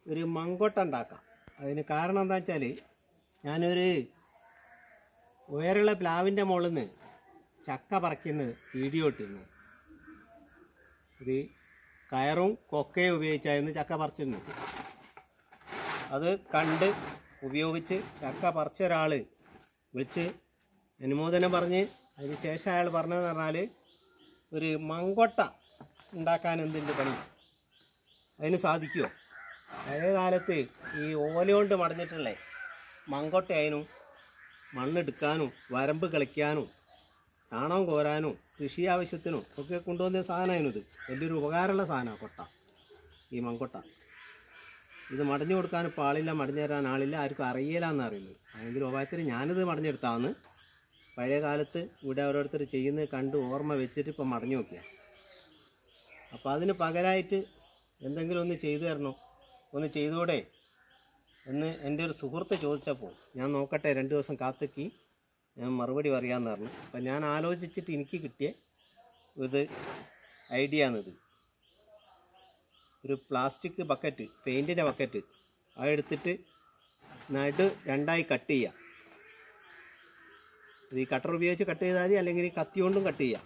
ഒരു മങ്കൊട്ട ഉണ്ടാക്കാം അതിന് കാരണം എന്താ വെച്ചാൽ ഞാനൊരു ഉയരുള്ള പ്ലാവിൻ്റെ മുകളിൽ നിന്ന് ചക്ക പറിക്കുന്ന വീഡിയോ ഇട്ടിരുന്നു ഇത് കയറും കൊക്കയും ഉപയോഗിച്ചായിരുന്നു ചക്ക പറിച്ചിരുന്നത് അത് കണ്ട് ഉപയോഗിച്ച് ചക്ക പറിച്ച ഒരാൾ വിളിച്ച് അനുമോദനം പറഞ്ഞ് അതിന് ശേഷം അയാൾ പറഞ്ഞതെന്ന് പറഞ്ഞാൽ ഒരു മങ്കൊട്ട ഉണ്ടാക്കാൻ എന്തിൻ്റെ പണി അതിന് സാധിക്കുമോ പഴയ കാലത്ത് ഈ ഓല കൊണ്ട് മടഞ്ഞിട്ടുള്ള മങ്കൊട്ടയായതിനും മണ്ണെടുക്കാനും വരമ്പ് കളിക്കാനും ചാണകം കോരാനും കൃഷി ആവശ്യത്തിനും ഒക്കെ കൊണ്ടുവന്ന സാധനമായിരുന്നു ഇത് വലിയൊരു ഉപകാരമുള്ള സാധനമാണ് കൊട്ട ഈ മങ്കൊട്ട ഇത് മടഞ്ഞു കൊടുക്കാൻ ഇപ്പോൾ ആളില്ല മടഞ്ഞു തരാൻ ആളില്ല ആർക്കും അറിയില്ല എന്ന് അറിയുന്നത് അതിൻ്റെ ഉപായത്തിൽ ഞാനിത് മടഞ്ഞെടുത്താന്ന് പഴയ കാലത്ത് ഇവിടെ ഓരോരുത്തർ ചെയ്യുന്നത് കണ്ട് ഓർമ്മ വെച്ചിട്ട് ഇപ്പം മടഞ്ഞു നോക്കിയ അപ്പോൾ അതിന് പകരമായിട്ട് എന്തെങ്കിലും ഒന്ന് ചെയ്തു തരണോ ഒന്ന് ചെയ്തുകൂടെ എന്ന് എൻ്റെ ഒരു സുഹൃത്ത് ചോദിച്ചപ്പോൾ ഞാൻ നോക്കട്ടെ രണ്ട് ദിവസം കാത്തിക്കി ഞാൻ മറുപടി പറയാമെന്ന് പറഞ്ഞു അപ്പം ഞാൻ ആലോചിച്ചിട്ട് എനിക്ക് കിട്ടിയ ഇത് ഐഡിയ ആണിത് ഒരു പ്ലാസ്റ്റിക് ബക്കറ്റ് പെയിൻറ്റിൻ്റെ ബക്കറ്റ് അതെടുത്തിട്ട് നടു രണ്ടായി കട്ട് ചെയ്യുക ഇത് ഈ കട്ടർ ഉപയോഗിച്ച് കട്ട് ചെയ്താൽ മതി അല്ലെങ്കിൽ ഈ കത്തി കൊണ്ടും കട്ട് ചെയ്യാം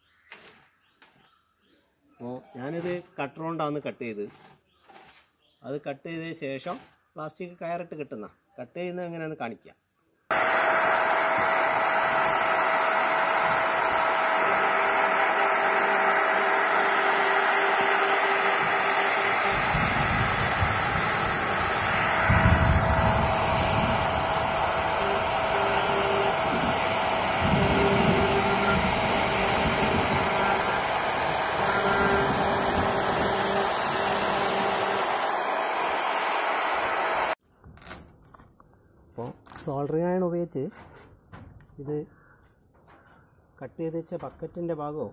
അപ്പോൾ ഞാനിത് കട്ടർ കൊണ്ടാണ് കട്ട് ചെയ്ത് അത് കട്ട് ചെയ്തതിന് ശേഷം പ്ലാസ്റ്റിക് കയറിട്ട് കിട്ടുന്ന കട്ട് ചെയ്യുന്നത് എങ്ങനെയാണെന്ന് കാണിക്കാം അപ്പോൾ സോൾഡറിങ് അയൺ ഉപയോഗിച്ച് ഇത് കട്ട് ചെയ്ത് വെച്ച ബക്കറ്റിൻ്റെ ഭാഗവും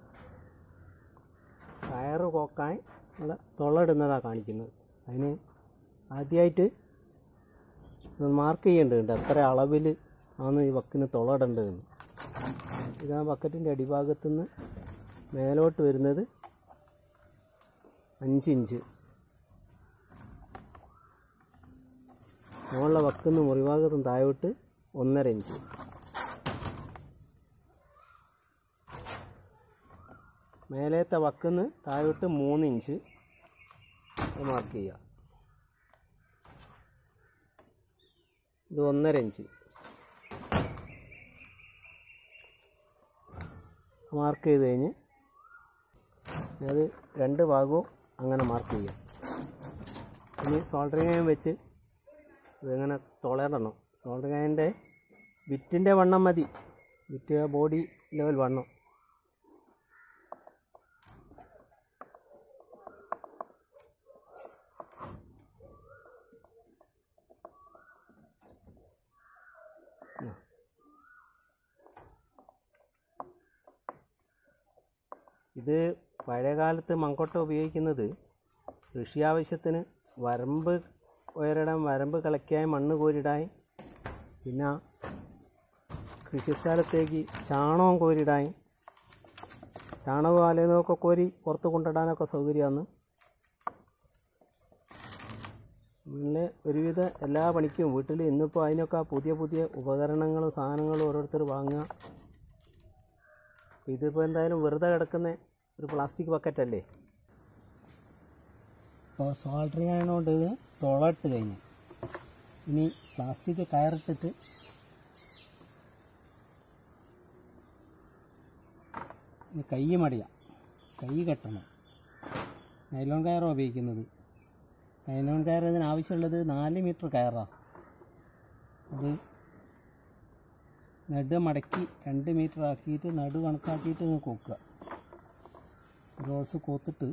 കയറ് കോക്കാൻ ഉള്ള തുളയിടുന്നതാണ് കാണിക്കുന്നത് അതിന് ആദ്യമായിട്ട് മാർക്ക് ചെയ്യേണ്ടതുണ്ട് എത്ര അളവിൽ ആണ് ഈ വക്കിന് തുളയിടേണ്ടതെന്ന് ഇത് ആ ബക്കറ്റിൻ്റെ അടിഭാഗത്തു നിന്ന് മേലോട്ട് വരുന്നത് അഞ്ച് ഇഞ്ച് മുകളിലെ വക്കുന്ന മുറിഭാഗത്തും താഴോട്ട് ഒന്നര ഇഞ്ച് മേലേത്തെ വക്കുന്ന് താഴോട്ട് മൂന്ന് ഇഞ്ച് മാർക്ക് ചെയ്യുക ഇത് ഒന്നര ഇഞ്ച് മാർക്ക് ചെയ്ത് കഴിഞ്ഞ് അത് രണ്ട് ഭാഗവും അങ്ങനെ മാർക്ക് ചെയ്യാം ഇനി സോൾഡറിങ് അയൺ വെച്ച് ഇതിങ്ങനെ തുളയിടണം സോൾഡറിങ് അയണിൻ്റെ വിറ്റിൻ്റെ വണ്ണം മതി വിറ്റ് ബോഡി ലെവൽ വണ്ണം ഇത് പഴയ കാലത്ത് മങ്കൊട്ട ഉപയോഗിക്കുന്നത് കൃഷി ആവശ്യത്തിന് വരമ്പ് ഉയരിടാൻ വരമ്പ് കളയ്ക്കാൻ മണ്ണ് കോരിടാൻ പിന്നെ കൃഷിസ്ഥലത്തേക്ക് ചാണകം കോരിടാൻ ചാണകം ആലയൊക്കെ കോരി പുറത്ത് കൊണ്ടിടാനൊക്കെ സൗകര്യമാണ് പിന്നെ ഒരുവിധ എല്ലാ പണിക്കും വീട്ടിൽ ഇന്നിപ്പോൾ അതിനൊക്കെ പുതിയ പുതിയ ഉപകരണങ്ങളും സാധനങ്ങളും ഓരോരുത്തർ വാങ്ങുക ഇതിപ്പോൾ എന്തായാലും വെറുതെ കിടക്കുന്ന ഒരു പ്ലാസ്റ്റിക് ബക്കറ്റ് അല്ലേ അപ്പോൾ സോൾഡറിങ് ആയതുകൊണ്ട് ഇത് തുളട്ട് കഴിഞ്ഞു ഇനി പ്ലാസ്റ്റിക് കയറിട്ടിട്ട് ഇനി കൈ മടിയാം കൈ കെട്ടണം നൈലോൺ കയറാണ് ഉപയോഗിക്കുന്നത് നൈലോൺ കയർ ഇതിന് ആവശ്യമുള്ളത് നാല് മീറ്റർ കയറാണ് അത് നെട് മടക്കി രണ്ട് മീറ്റർ ആക്കിയിട്ട് നടു കണക്കാക്കിയിട്ട് ഇങ്ങ് കൊക്കുക റോസ് കോത്തിട്ട്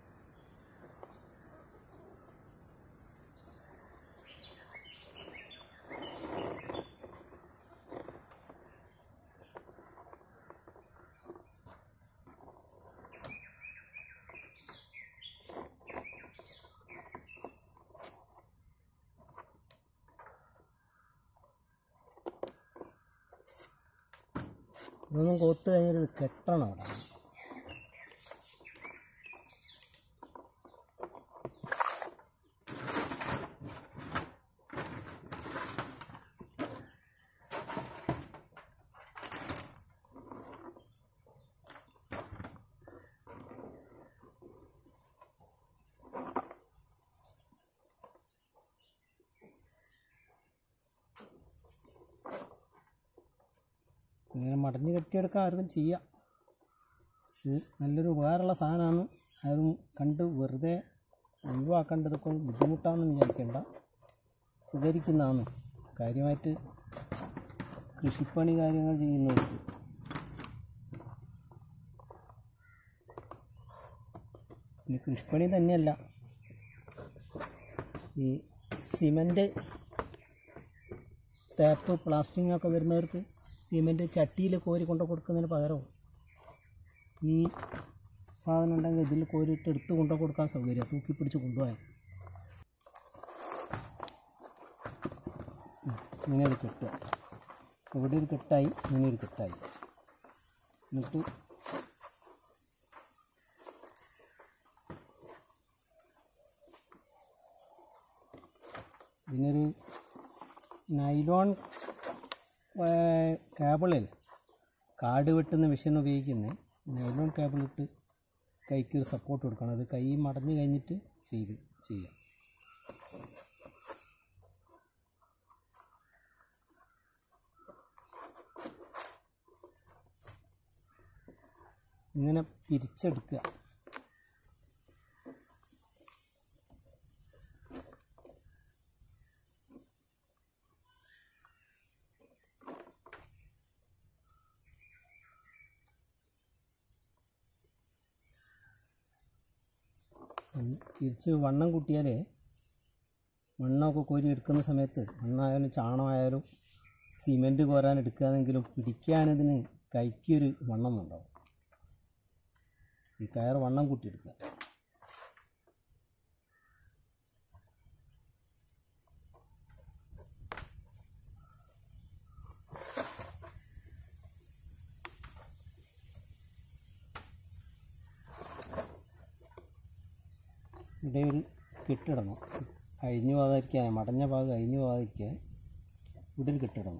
ഇതൊന്നും കോത്ത് കഴിഞ്ഞിട്ട് ഇത് കെട്ടണം അവിടെ ഇങ്ങനെ മടഞ്ഞ് കെട്ടിയെടുക്കാൻ ആർക്കും ചെയ്യാം ഇത് നല്ലൊരു ഉപകാരമുള്ള സാധനമാണ് ആരും കണ്ട് വെറുതെ ഒഴിവാക്കേണ്ടതൊക്കെ ബുദ്ധിമുട്ടാണെന്ന് വിചാരിക്കേണ്ട ഉപകരിക്കുന്നതാണ് കാര്യമായിട്ട് കൃഷിപ്പണി കാര്യങ്ങൾ ചെയ്യുന്നവർക്ക് പിന്നെ കൃഷിപ്പണി തന്നെയല്ല ഈ സിമൻറ്റ് ടാപ്പ് പ്ലാസ്റ്റിക് ഒക്കെ വരുന്നവർക്ക് സിമൻറ്റ് ചട്ടിയിൽ കോരി കൊണ്ട് കൊടുക്കുന്നതിന് പകരം ഈ സാധനം ഉണ്ടെങ്കിൽ ഇതിൽ കോരിയിട്ട് എടുത്ത് കൊണ്ട് കൊടുക്കാൻ സൗകര്യം തൂക്കി പിടിച്ച് കൊണ്ടുപോയാൽ ഉം, ഇങ്ങനെ ഒരു കെട്ടുക ഇവിടെ ഒരു കെട്ടായി ഇങ്ങനെ ഒരു കെട്ടായി എന്നിട്ട് ഇതിനൊരു നൈലോൺ കേബിളിൽ കാട് വെട്ടുന്ന മെഷീൻ ഉപയോഗിക്കുന്നത് നൈലോൺ കേബിൾ ഇട്ട് കൈക്ക് ഒരു സപ്പോർട്ട് കൊടുക്കണം അത് കൈ മടഞ്ഞു കഴിഞ്ഞിട്ട് ചെയ്ത് ചെയ്യാം ഇങ്ങനെ പിരിച്ചെടുക്കുക ഉം, തിരിച്ച് വണ്ണം കൂട്ടിയാൽ മണ്ണൊക്കെ കോരി എടുക്കുന്ന സമയത്ത് മണ്ണായാലും ചാണകമായാലും സിമെൻറ്റ് കോരാൻ എടുക്കുകയാണെങ്കിലും പിടിക്കാനിതിന് കൈക്കൊരു വണ്ണം ഉണ്ടാവും ഈ കയർ വണ്ണം കൂട്ടിയെടുക്കുക ഇവിടെ ഒരു കെട്ടിടണം അഴിഞ്ഞു പോകാതിരിക്കാൻ മടഞ്ഞ ഭാഗം അഴിഞ്ഞു പോകാതിരിക്കാൻ ഇവിടെ ഒരു കെട്ടിടണം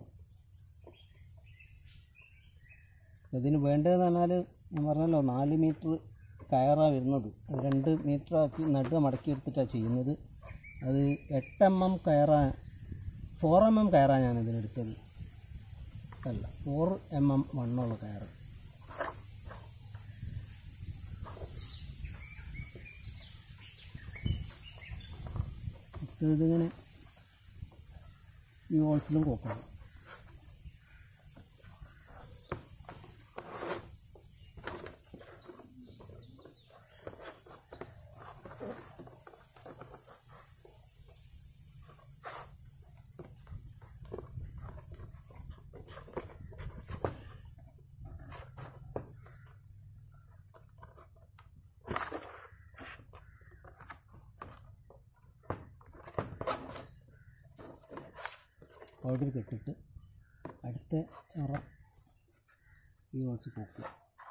ഇതിന് വേണ്ടതെന്ന് പറഞ്ഞാൽ ഞാൻ പറഞ്ഞല്ലോ നാല് മീറ്റർ കയറാണ് വരുന്നത് അത് രണ്ട് മീറ്റർ ആക്കി നടുക മടക്കി എടുത്തിട്ടാണ് ചെയ്യുന്നത് അത് എട്ട് എം എം കയറാ ഫോർ എം എം കയറാണ് ഞാൻ ഇതിനെടുത്തത് അല്ല ഫോർ എം എം വണ്ണമുള്ള കയറ് ഇതിങ്ങനെ ഈ ഹോൾസിലും കോക്കണം പൗഡർ കെട്ടിട്ട് അടുത്ത ചറ ഈ വെച്ച് പോക്കുക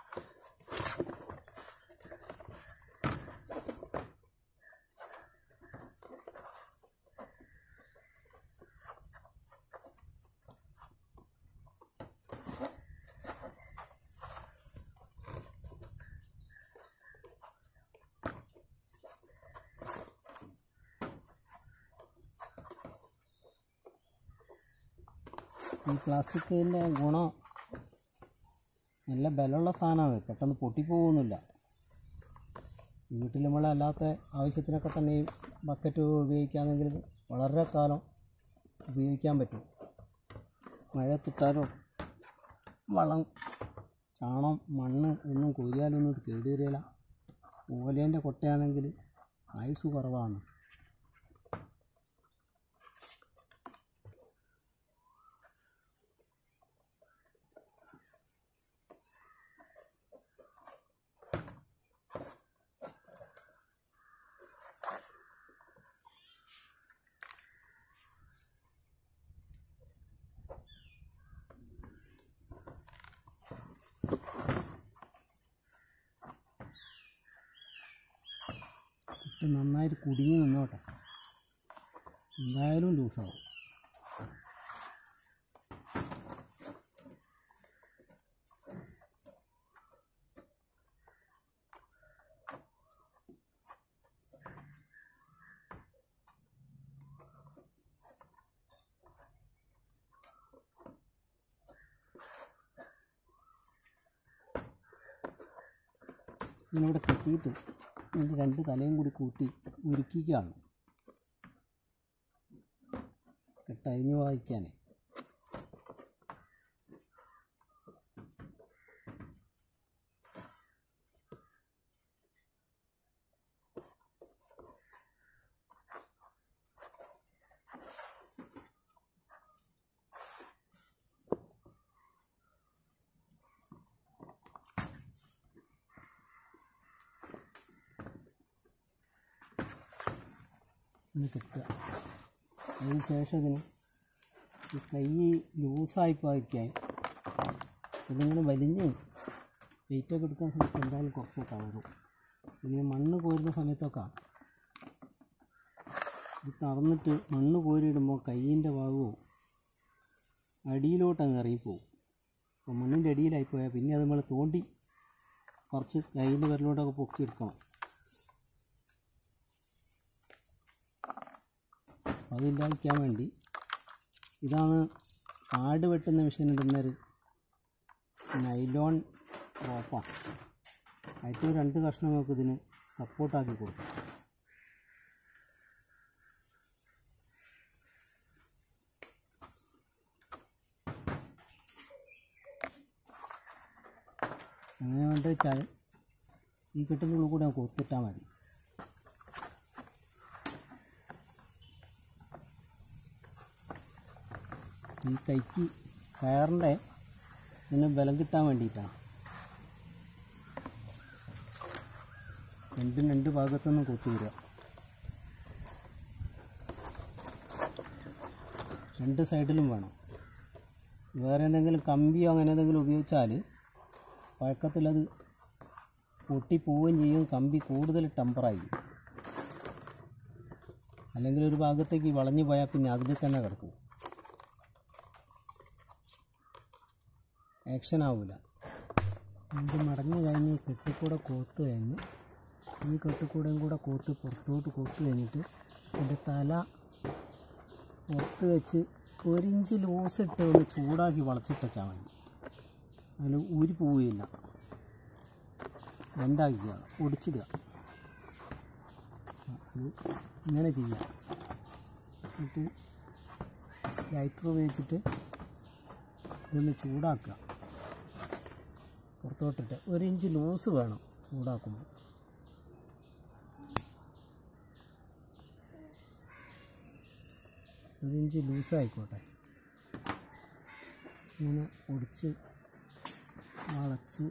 ഈ പ്ലാസ്റ്റിക്കിൻ്റെ ഗുണം നല്ല ബലമുള്ള സാധനമാണ് പെട്ടെന്ന് പൊട്ടിപ്പോകുന്നില്ല വീട്ടിൽ നമ്മൾ അല്ലാത്ത ആവശ്യത്തിനൊക്കെ തന്നെ ഈ ബക്കറ്റ് ഉപയോഗിക്കുകയാണെങ്കിൽ വളരെ കാലം ഉപയോഗിക്കാൻ പറ്റും മഴത്തിട്ടാലോ വളം ചാണം മണ്ണ് ഒന്നും കോരിയാലൊന്നും ഇത് കേടുവരില്ല ഓലേൻ്റെ കൊട്ടയാണെങ്കിൽ ആയുസ് കുറവാണ് ഇട്ട് നന്നായിട്ട് കുടുങ്ങി നിന്നോട്ടെ എന്തായാലും ലൂസാവും ഇതിനിവിടെ കെട്ടിയിട്ട് ഇതിൻ്റെ രണ്ട് തലയും കൂടി കൂട്ടി ഉരുക്കിക്കുകയാണ് കെട്ടഴിഞ്ഞ് വായിക്കാനേ ഒന്ന് കെട്ടുക അതിന് ശേഷം ഇതിന് ഈ കൈ ലൂസായി പോയിക്കാൻ ഇതിങ്ങനെ വലിഞ്ഞ് വെയിറ്റൊക്കെ എടുക്കുന്ന സമയത്ത് എന്തായാലും കുറച്ച് തളരും പിന്നെ മണ്ണ് കോരുന്ന സമയത്തൊക്കെ ഇത് തറന്നിട്ട് മണ്ണ് കോരിയിടുമ്പോൾ കയ്യിൻ്റെ ഭാഗവും അടിയിലോട്ട് അങ്ങ് ഇറങ്ങിപ്പോവും അപ്പോൾ മണ്ണിൻ്റെ അടിയിലായി പോയാൽ പിന്നെ അത് നമ്മൾ തോണ്ടി കുറച്ച് കയ്യിൻ്റെ വിരലോട്ടൊക്കെ പൊക്കിയെടുക്കണം അതില്ലാതിരിക്കാൻ വേണ്ടി ഇതാണ് കാട് വെട്ടുന്ന മെഷീൻ ഇടുന്നൊരു നൈലോൺ റോപ്പാണ് ഏറ്റവും രണ്ട് കഷ്ണം നമുക്ക് ഇതിന് സപ്പോർട്ടാക്കി കൊടുക്കും അങ്ങനെ വേണ്ട വെച്ചാൽ ഈ കെട്ടിൻ്റെ ഉള്ളിൽ കൂടെ നമുക്ക് ഒത്തിട്ടാൽ മതി ഈ കൈക്ക് കയറിൻ്റെ ഇതിന് ബലം കിട്ടാൻ വേണ്ടിയിട്ടാണ് രണ്ടും രണ്ട് ഭാഗത്തുനിന്ന് കൊത്തി വരിക രണ്ട് സൈഡിലും വേണം വേറെ എന്തെങ്കിലും കമ്പിയോ അങ്ങനെ എന്തെങ്കിലും ഉപയോഗിച്ചാൽ പഴക്കത്തിലത് പൊട്ടിപ്പോവുകയും ചെയ്യും കമ്പി കൂടുതൽ ടെമ്പറായി അല്ലെങ്കിൽ ഒരു ഭാഗത്തേക്ക് വളഞ്ഞു പോയാൽ പിന്നെ അതിൽ തന്നെ കിടക്കും ആക്ഷൻ ആവില്ല ഇത് മടങ്ങി കഴിഞ്ഞ് കെട്ടിക്കൂടെ കോത്ത് കഴിഞ്ഞ് ഈ കെട്ടിക്കൂടെയും കൂടെ കോത്ത് പുറത്തോട്ട് കോത്ത് കഴിഞ്ഞിട്ട് അതിൻ്റെ തല പുറത്ത് വെച്ച് ഒരിഞ്ച് ലൂസ് ഇട്ട് ഒന്ന് ചൂടാക്കി വളച്ചിട്ടാൽ മതി അതിൽ ഊരി പോവുകയില്ല രണ്ടാക്കുക ഒടിച്ചിടുക അത് ഇങ്ങനെ ചെയ്യുക എന്നിട്ട് ലൈറ്റർ ഉപയോഗിച്ചിട്ട് ഇതൊന്ന് ചൂടാക്കുക പുറത്തോട്ടിട്ട് ഒരു ഇഞ്ച് ലൂസ് വേണം ചൂടാക്കുമ്പോൾ ഒരു ഇഞ്ച് ലൂസായിക്കോട്ടെ ഇങ്ങനെ ഒടിച്ച് വളച്ച്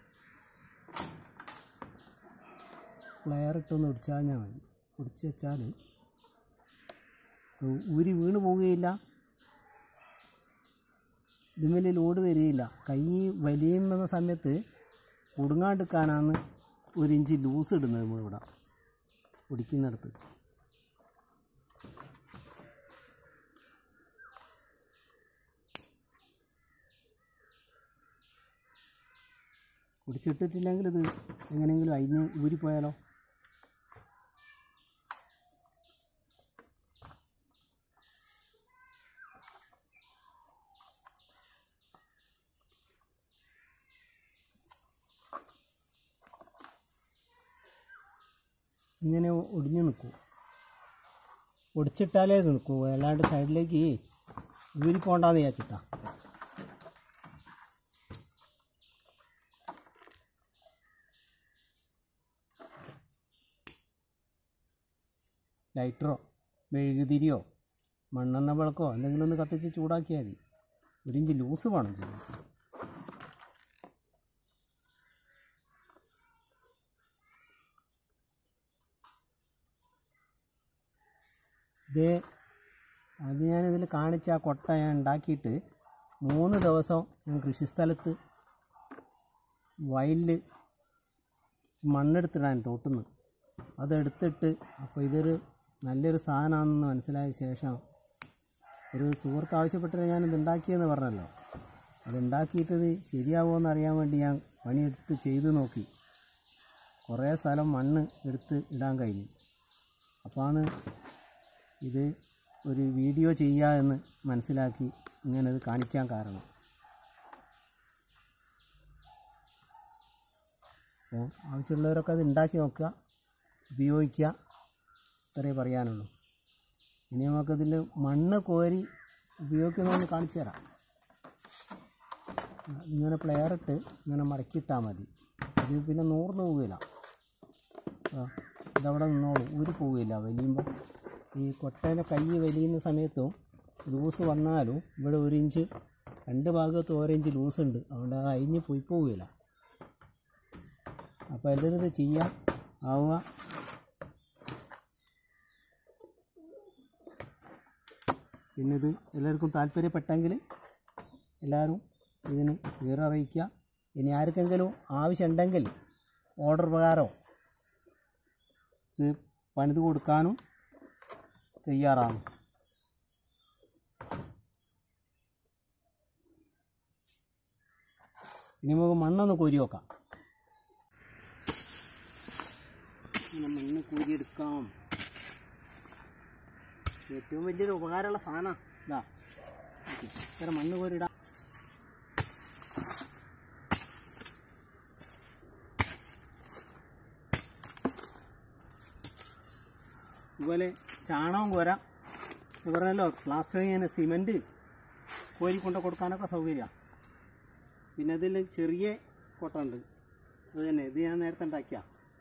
പ്ലെയർ ഇട്ടൊന്ന് ഒടിച്ചാൽ മതി ഒടിച്ച് വെച്ചാൽ ഊരി വീണ് പോവുകയില്ല ഇതിന്മേൽ ലോഡ് വരികയില്ല കൈ വലിയുന്ന സമയത്ത് കുടുങ്ങാണ്ടിരിക്കാനാണ് ഒരു ഇഞ്ച് ലൂസ് ഇടുന്നത് നമ്മളിവിടെ ഒടിക്കുന്നിടത്ത് ഒടിച്ചിട്ടിട്ടില്ലെങ്കിൽ ഇത് എങ്ങനെയെങ്കിലും അയിഞ്ഞ് ഊരിപ്പോയാലോ ഇങ്ങനെ ഒടിഞ്ഞു നിൽക്കൂ ഒടിച്ചിട്ടാലേ ഇത് നിൽക്കൂ അല്ലാണ്ട് സൈഡിലേക്ക് ഊരി പോണ്ടെന്ന് വിചാരിച്ചിട്ടാ ലൈറ്ററോ മെഴുകുതിരിയോ മണ്ണെണ്ണ വിളക്കോ എന്തെങ്കിലും ഒന്ന് കത്തിച്ച് ചൂടാക്കിയാൽ മതി ഒരു ഇഞ്ച് ലൂസ് വേണം ചെയ്യാൻ ഇത് അത് ഞാനിതിൽ കാണിച്ച ആ കൊട്ട ഞാൻ ഉണ്ടാക്കിയിട്ട് മൂന്ന് ദിവസം ഞാൻ കൃഷിസ്ഥലത്ത് വയലിൽ മണ്ണെടുത്തിടാൻ തോട്ടുന്നു അതെടുത്തിട്ട് അപ്പോൾ ഇതൊരു നല്ലൊരു സാധനമാണെന്ന് മനസ്സിലായ ശേഷം ഒരു സുഹൃത്ത് ആവശ്യപ്പെട്ടിട്ട് ഞാനിത് ഉണ്ടാക്കിയെന്ന് പറഞ്ഞല്ലോ അത് ഉണ്ടാക്കിയിട്ടത് ശരിയാവുമോ എന്ന് അറിയാൻ വേണ്ടി ഞാൻ പണിയെടുത്ത് ചെയ്തു നോക്കി കുറേ സ്ഥലം മണ്ണ് എടുത്ത് ഇടാൻ കഴിഞ്ഞു അപ്പോഴാണ് ഇത് ഒരു വീഡിയോ ചെയ്യുക എന്ന് മനസ്സിലാക്കി ഇങ്ങനെ ഇത് കാണിക്കാൻ കാരണം അപ്പോൾ ആവശ്യമുള്ളവരൊക്കെ അത് ഉണ്ടാക്കി നോക്കുക ഉപയോഗിക്കുക ഇത്രയേ പറയാനുള്ളൂ ഇനി നമുക്കതിൽ മണ്ണ് കോരി ഉപയോഗിക്കുന്നതൊന്ന് കാണിച്ചു തരാം ആ, ഇങ്ങനെ പ്ലെയർ ഇട്ട് ഇങ്ങനെ മടക്കിയിട്ടാൽ മതി ഇത് പിന്നെ നൂർന്ന് പോകില്ല ആ ഇതവിടെ നിന്നോളൂ ഊരി പോവുകയില്ല വലിയുമ്പോൾ ഈ കൊട്ടേൻ്റെ കൈ വലിയുന്ന സമയത്തും ലൂസ് വന്നാലും ഇവിടെ ഒരു ഇഞ്ച് രണ്ട് ഭാഗത്ത് ഓരോ ഇഞ്ച് ലൂസ് ഉണ്ട് അതുകൊണ്ട് അത് അഴിഞ്ഞ് പോയി പോവുകയില്ല അപ്പോൾ എല്ലാവരും ഇത് ചെയ്യാം ആവുക പിന്നെ ഇത് എല്ലാവർക്കും താല്പര്യപ്പെട്ടെങ്കിൽ എല്ലാവരും ഇതിന് വിവരം അറിയിക്കുക ഇനി ആർക്കെങ്കിലും ആവശ്യമുണ്ടെങ്കിൽ ഓർഡർ പ്രകാരം ഇത് പണിത് കൊടുക്കാനും തയ്യാറാണ് ഇനി നമുക്ക് മണ്ണൊന്ന് കോരി നോക്കാം ഇങ്ങനെ മണ്ണ് കോരിയെടുക്കാം ഏറ്റവും വലിയൊരു ഉപകാരമുള്ള സാധനം ഇതാ ഓക്കേ. ഇത്ര മണ്ണ് കോരിടാം ഇതുപോലെ ചാണകം കോരാം ഇത് പറഞ്ഞല്ലോ പ്ലാസ്റ്റർ ചെയ്യാൻ സിമൻറ്റ് കോരി കൊണ്ട് കൊടുക്കാനൊക്കെ സൗകര്യമാണ് പിന്നെ ഇതിൽ ചെറിയ കൊട്ട ഉണ്ട് അത് തന്നെ ഇത് ഞാൻ നേരത്തെ ഉണ്ടാക്കിയ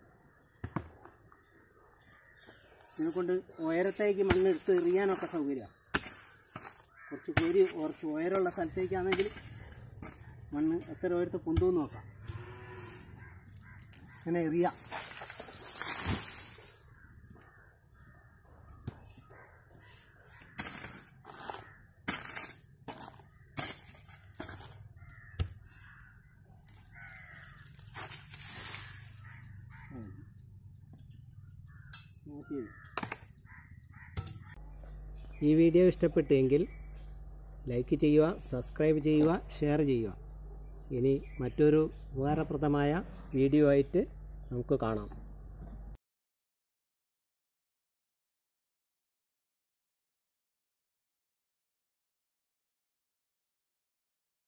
ഇതിനെ കൊണ്ട് ഉയരത്തേക്ക് മണ്ണെടുത്ത് എറിയാനൊക്കെ സൗകര്യമാണ് കുറച്ച് കോരി കുറച്ച് ഉയരമുള്ള സ്ഥലത്തേക്കാണെങ്കിൽ മണ്ണ് എത്ര ഉയരത്ത് പൊന്തുമെന്ന് നോക്കാം അങ്ങനെ എറിയാം നോക്കി ഈ വീഡിയോ ഇഷ്ടപ്പെട്ടെങ്കിൽ ലൈക്ക് ചെയ്യുക സബ്സ്ക്രൈബ് ചെയ്യുക ഷെയർ ചെയ്യുക ഇനി മറ്റൊരു ഉപകാരപ്രദമായ വീഡിയോ ആയിട്ട് നമുക്ക് കാണാം